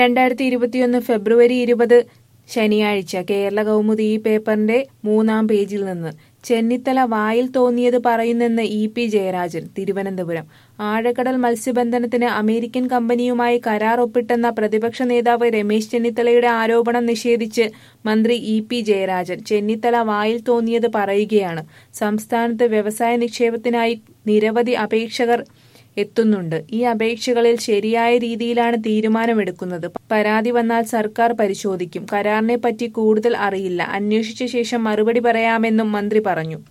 രണ്ടായിരത്തി ഇരുപത്തിയൊന്ന് ഫെബ്രുവരി ഇരുപത് ശനിയാഴ്ച കേരള കൗമുദി ഈ പേപ്പറിന്റെ മൂന്നാം പേജിൽ നിന്ന് ചെന്നിത്തല വായിൽ തോന്നിയത് പറയുന്നെന്ന് ഇ പി ജയരാജൻ തിരുവനന്തപുരം ആഴക്കടൽ മത്സ്യബന്ധനത്തിന് അമേരിക്കൻ കമ്പനിയുമായി കരാർ ഒപ്പിട്ടെന്ന പ്രതിപക്ഷ നേതാവ് രമേശ് ചെന്നിത്തലയുടെ ആരോപണം നിഷേധിച്ച് മന്ത്രി ഇ പി ജയരാജൻ ചെന്നിത്തല വായിൽ തോന്നിയത് പറയുകയാണ് സംസ്ഥാനത്ത് വ്യവസായ നിക്ഷേപത്തിനായി നിരവധി അപേക്ഷകർ എത്തുന്നുണ്ട് ഈ അപേക്ഷകളിൽ ശരിയായ രീതിയിലാണ് തീരുമാനമെടുക്കുന്നത് പരാതി വന്നാൽ സർക്കാർ പരിശോധിക്കും കരാറിനെ പറ്റി കൂടുതൽ അറിയില്ല അന്വേഷിച്ച ശേഷം മറുപടി പറയാമെന്നും മന്ത്രി പറഞ്ഞു